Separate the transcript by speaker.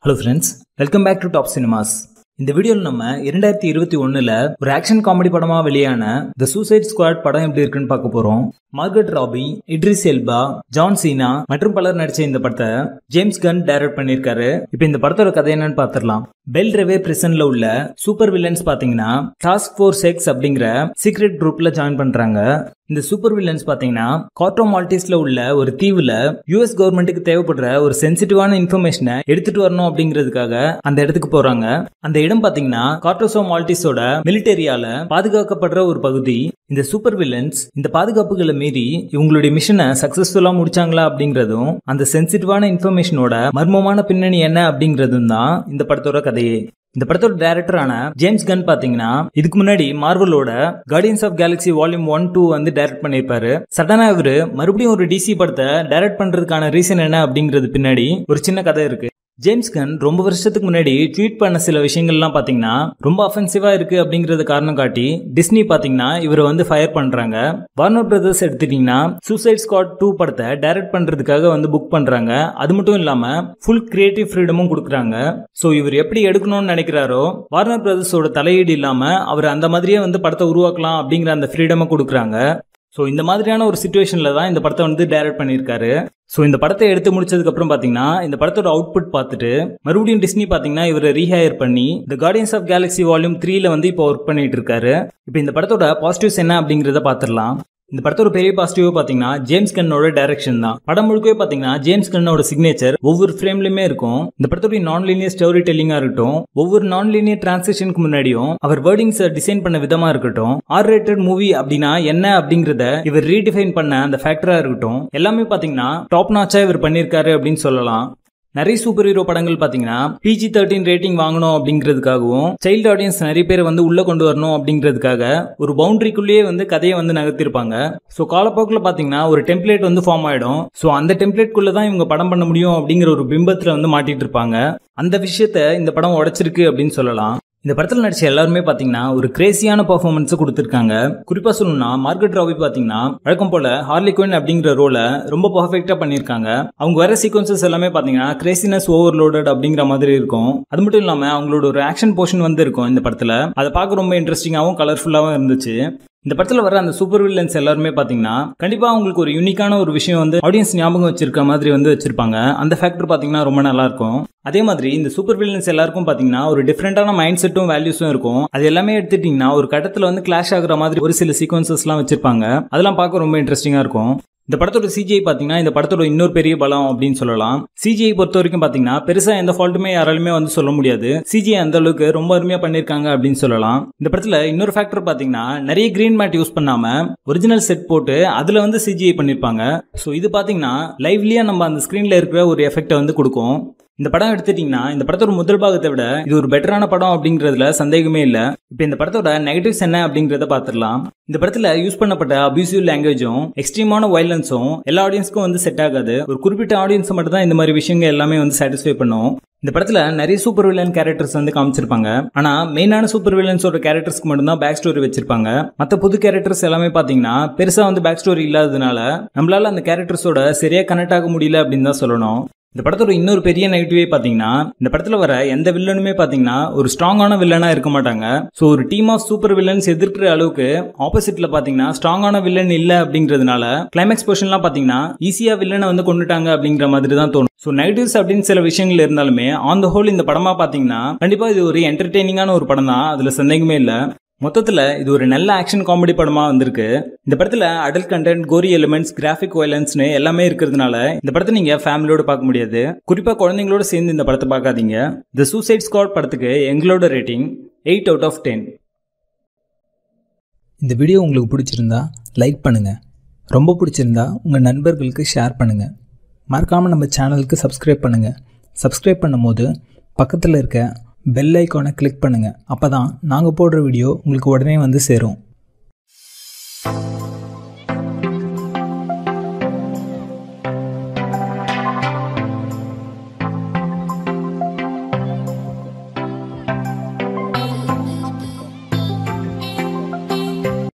Speaker 1: hello friends welcome back to top cinemas இந்த வீடியோவில் நம்ம இரண்டாயிரத்தி இருபத்தி ஒன்றில் ஒரு ஆக்ஷன் காமெடி படமாக வெளியான த சூசைட் ஸ்குவாட் படம் எப்படி இருக்குன்னு பார்க்க போகிறோம் Margot Robbie Idris Elba John Cena மற்றும் பலர் நடிச்ச இந்த படத்தை ஜேம்ஸ் கன் டைரக்ட் பண்ணியிருக்காரு இப்போ இந்த படத்தோட கதை என்னன்னு பார்த்துடலாம் பெல் ரெவே பிரிசன்ல உள்ள சூப்பர் வில்லன்ஸ் பாத்தீங்கன்னா டாஸ்க் ஃபோர்ஸ் எக்ஸ் அப்படிங்கிற சீக்ரெட் குரூப்ல ஜாயின் பண்றாங்க இந்த சூப்பர் வில்லன்ஸ் பாத்தீங்கன்னா கார்டோ மால்டிஸ்ல உள்ள ஒரு தீவுல யுஎஸ் கவர்மெண்ட்டுக்கு தேவைப்படுற ஒரு சென்சிட்டிவான இன்ஃபர்மேஷனை எடுத்துட்டு வரணும் அப்படிங்கிறதுக்காக அந்த இடத்துக்கு போறாங்க அந்த இடம் பாத்தீங்கன்னா கார்டோசோ மால்டிஸோட மிலிட்டரியால பாதுகாக்கப்படுற ஒரு பகுதி இந்த சூப்பர் வில்லன்ஸ் இந்த பாதுகாப்புகளை மீறி இவங்களுடைய மிஷனை சக்சஸ்ஃபுல்லா முடிச்சாங்களா அப்படிங்கறதும் அந்த சென்சிட்டிவான இன்ஃபர்மேஷனோட மர்மமான பின்னணி என்ன அப்படிங்கறதும் தான் இந்த படத்தோட கதையே இந்த படத்தோட டைரக்டரான ஜேம்ஸ் கன் பாத்தீங்கன்னா இதுக்கு முன்னாடி மார்வலோட Guardians of Galaxy volume one two வந்து டைரக்ட் பண்ணியிருப்பாரு சடனா இவரு மறுபடியும் ஒரு டிசி படத்தை டைரக்ட் பண்றதுக்கான ரீசன் என்ன அப்படிங்கிறது பின்னாடி ஒரு சின்ன கதை இருக்கு ஜேம்ஸ் கன் ரொம்ப வருஷத்துக்கு முன்னாடி ட்வீட் பண்ண சில விஷயங்கள்லாம் பாத்தீங்கன்னா ரொம்ப அஃபென்சிவா இருக்கு அப்படிங்கறது காரணம் காட்டி டிஸ்னி பாத்தீங்கன்னா இவரை வந்து ஃபயர் பண்றாங்க வார்னர் பிரதர்ஸ் எடுத்துட்டீங்கன்னா சூசைட் ஸ்குவாட் டூ படத்தை டைரக்ட் பண்றதுக்காக வந்து புக் பண்றாங்க அது மட்டும் இல்லாம ஃபுல் கிரியேட்டிவ் ஃப்ரீடமும் கொடுக்குறாங்க ஸோ இவர் எப்படி எடுக்கணும்னு நினைக்கிறாரோ வார்னர் பிரதர்ஸோட தலையீடு இல்லாம அவர் அந்த மாதிரியே வந்து படத்தை உருவாக்கலாம் அப்படிங்கிற அந்த ஃப்ரீடமை கொடுக்குறாங்க ஸோ இந்த மாதிரியான ஒரு சுச்சுவேஷனில் தான் இந்த படத்தை வந்து டைரக்ட் பண்ணியிருக்காரு ஸோ இந்த படத்தை எடுத்து முடிச்சதுக்கு அப்புறம் பார்த்தீங்கன்னா இந்த படத்தோட அவுட்புட் பார்த்துட்டு மறுபடியும் டிஸ்னி பார்த்தீங்கன்னா இவரை ரீஹையர் பண்ணி இந்த கார்டியன்ஸ் ஆஃப் கேலக்ஸி வால்யூம் த்ரீல வந்து இப்போ ஒர்க் பண்ணிட்டு இருக்காரு இப்போ இந்த படத்தோட பாசிட்டிவ்ஸ் என்ன அப்படிங்கிறத பார்த்துடலாம் இந்த படத்தோட பெரிய பாசிட்டிவ் பாத்தீங்கன்னா ஜேம்ஸ் கன்னோட டைரக்ஷன் தான் படம் முழுக்கவே பாத்தீங்கன்னா ஜேம்ஸ் கன்னோட சிக்னேச்சர் ஒவ்வொரு ஃப்ரேம்லயுமே இருக்கும் இந்த படத்தோட நான் லீனியர் ஸ்டோரி டெல்லிங்கா இருக்கட்டும் ஒவ்வொரு நான் லீனியர் டிரான்சாக்ஷனுக்கு முன்னாடியும் அவர் வேர்டிங்ஸ் டிசைன் பண்ண விதமா இருக்கட்டும் ஆர் ரேட்டட் மூவி அப்படின்னா என்ன அப்படிங்கறத இவர் ரீடிஃபைன் பண்ண அந்த ஃபேக்டரா இருக்கட்டும் எல்லாமே பாத்தீங்கன்னா டாப் நாச்சா இவர் பண்ணிருக்காரு அப்படின்னு சொல்லலாம் நிறைய சூப்பர் ஹீரோ படங்கள் பாத்தீங்கன்னா பிஜி தேர்ட்டின் ரேட்டிங் வாங்கணும் அப்படிங்கிறதுக்காகவும் சைல்டு ஆடியன்ஸ் நிறைய பேர் வந்து உள்ள கொண்டு வரணும் அப்படிங்கிறதுக்காக ஒரு பவுண்டரிக்குள்ளேயே வந்து கதையை வந்து நகர்த்திருப்பாங்க ஸோ காலப்போக்கில் பாத்தீங்கன்னா ஒரு டெம்ப்ளேட் வந்து ஃபார்ம் ஆயிடும் ஸோ அந்த டெம்ப்ளேட்குள்ள தான் இவங்க படம் பண்ண முடியும் அப்படிங்கிற ஒரு பிம்பத்துல வந்து மாட்டிட்டு இருப்பாங்க அந்த விஷயத்த இந்த படம் உடைச்சிருக்கு அப்படின்னு சொல்லலாம் இந்த படத்தில் நடிச்ச எல்லாருமே பாத்தீங்கன்னா ஒரு கிரேசியான பர்ஃபார்மன்ஸ் கொடுத்துருக்காங்க குறிப்பா சொல்லணும்னா மார்க்கெட் ராபி பாத்தீங்கன்னா வழக்கம் போல ஹார்லி குயின் அப்படிங்கிற ரோலை ரொம்ப பர்ஃபெக்டா பண்ணிருக்காங்க அவங்க வர சீக்வன்சஸ் எல்லாமே பாத்தீங்கன்னா கிரேசினஸ் ஓவர்லோடட் அப்படிங்கிற மாதிரி இருக்கும் அது மட்டும் இல்லாம அவங்களோட ஒரு ஆக்ஷன் போர்ஷன் வந்து இருக்கும் இந்த படத்துல அதை பார்க்க ரொம்ப இன்ட்ரெஸ்டிங்காகவும் கலர்ஃபுல்லாகவும் இருந்துச்சு இந்த படத்துல வர அந்த சூப்பர் வில்லன்ஸ் எல்லாருமே பாத்தீங்கன்னா கண்டிப்பா அவங்களுக்கு ஒரு யூனிக்கான ஒரு விஷயம் வந்து ஆடியன்ஸ் ஞாபகம் வச்சிருக்க மாதிரி வந்து வச்சிருப்பாங்க அந்த ஃபேக்டர் பாத்தீங்கன்னா ரொம்ப நல்லா இருக்கும் அதே மாதிரி இந்த சூப்பர் வில்லன்ஸ் எல்லாருக்கும் பாத்தீங்கன்னா ஒரு டிஃப்ரெண்டான மைண்ட் செட்டும் வேல்யூஸும் இருக்கும் அது எல்லாமே எடுத்துட்டீங்கன்னா ஒரு கட்டத்துல வந்து கிளாஷ் ஆகுற மாதிரி ஒரு சில சீக்வன்சஸ் எல்லாம் வச்சிருப்பாங்க அதெல்லாம் பார்க்க ரொம்ப இன்ட்ரெஸ்டிங்கா இருக்கும் இந்த படத்தோட சிஜிஐ பாத்தீங்கன்னா இந்த படத்தோட இன்னொரு பெரிய பலம் அப்படின்னு சொல்லலாம் சிஜிஐ பொறுத்த வரைக்கும் பாத்தீங்கன்னா பெருசா எந்த ஃபால்ட்டுமே யாராலுமே வந்து சொல்ல முடியாது சிஜிஐ அந்த அளவுக்கு ரொம்ப அருமையா பண்ணிருக்காங்க அப்படின்னு சொல்லலாம் இந்த படத்துல இன்னொரு ஃபேக்டர் பாத்தீங்கன்னா நிறைய கிரீன் மேட் யூஸ் பண்ணாம ஒரிஜினல் செட் போட்டு அதுல வந்து சிஜிஐ பண்ணிருப்பாங்க ஸோ இது பாத்தீங்கன்னா லைவ்லியா நம்ம அந்த ஸ்கிரீன்ல இருக்கிற ஒரு எஃபெக்டை வந்து கொடுக்கும் இந்த படம் எடுத்துட்டீங்கன்னா இந்த படத்தோட முதல் பாகத்தை விட இது ஒரு பெட்டரான படம் அப்படிங்கறதுல சந்தேகமே இல்ல இப்போ இந்த படத்தோட நெகட்டிவ்ஸ் என்ன அப்படிங்கறத பாத்துடலாம் இந்த படத்துல யூஸ் பண்ணப்பட்ட அபியூசிவ் லாங்குவேஜும் எக்ஸ்ட்ரீமான வைலன்ஸும் எல்லா ஆடியன்ஸ்க்கும் வந்து செட் ஆகாது ஒரு குறிப்பிட்ட ஆடியன்ஸ் மட்டும் தான் இந்த மாதிரி விஷயங்கள் எல்லாமே வந்து சாட்டிஸ்ஃபை பண்ணும் இந்த படத்துல நிறைய சூப்பர் வில்லன் கேரக்டர்ஸ் வந்து காமிச்சிருப்பாங்க ஆனா மெயினான சூப்பர் வில்லன்ஸோட கேரக்டர்ஸ்க்கு மட்டும்தான் பேக் ஸ்டோரி வச்சிருப்பாங்க மத்த புது கேரக்டர்ஸ் எல்லாமே பாத்தீங்கன்னா பெருசா வந்து பேக் ஸ்டோரி இல்லாததுனால நம்மளால அந்த கேரக்டர்ஸோட சரியா கனெக்ட் ஆக முடியல அப்படின்னு தான் சொல்லணும் இந்த படத்தோட இன்னொரு பெரிய நெகட்டிவே பாத்தீங்கன்னா இந்த படத்துல வர எந்த வில்லனுமே பாத்தீங்கன்னா ஒரு ஸ்ட்ராங்கான வில்லனா இருக்க மாட்டாங்க சோ ஒரு டீம் ஆஃப் சூப்பர் வில்லன்ஸ் எதிர்க்கிற அளவுக்கு ஆப்போசிட்ல பாத்தீங்கன்னா ஸ்ட்ராங்கான வில்லன் இல்ல அப்படிங்கிறதுனால கிளைமேக்ஸ் போர்ஷன்லாம் பாத்தீங்கன்னா ஈஸியா வில்லனை வந்து கொண்டுட்டாங்க அப்படிங்கிற மாதிரி தான் தோணும் ஸோ நெகட்டிவ்ஸ் அப்படின்னு சில விஷயங்கள் இருந்தாலுமே ஆன் த ஹோல் இந்த படமா பாத்தீங்கன்னா கண்டிப்பா இது ஒரு என்டர்டெய்னிங்கான ஒரு படம் தான் அதுல சந்தேகமே இல்ல மொத்தத்துல இது ஒரு நல்ல ஆக்ஷன் காமெடி படமா வந்திருக்கு இந்த படத்துல adult content gory elements graphic வயலன்ஸ்னு எல்லாமே இருக்கிறதுனால இந்த படத்தை நீங்க ஃபேமிலியோட பார்க்க முடியாது குறிப்பா குழந்தைங்களோட சேர்ந்து இந்த படத்தை பார்க்காதீங்க த சூசைட் ஸ்குவாட் படத்துக்கு எங்களோட rating eight out of ten
Speaker 2: இந்த வீடியோ உங்களுக்கு பிடிச்சிருந்தா லைக் பண்ணுங்கள் ரொம்ப பிடிச்சிருந்தா உங்கள் நண்பர்களுக்கு ஷேர் பண்ணுங்கள் மறக்காமல் நம்ம சேனலுக்கு சப்ஸ்கிரைப் பண்ணுங்கள் சப்ஸ்கிரைப் பண்ணும்போது பக்கத்தில் இருக்க பெல் ஐக்கானை கிளிக் பண்ணுங்கள் அப்போ தான் நாங்கள் போடுற வீடியோ உங்களுக்கு உடனே வந்து சேரும்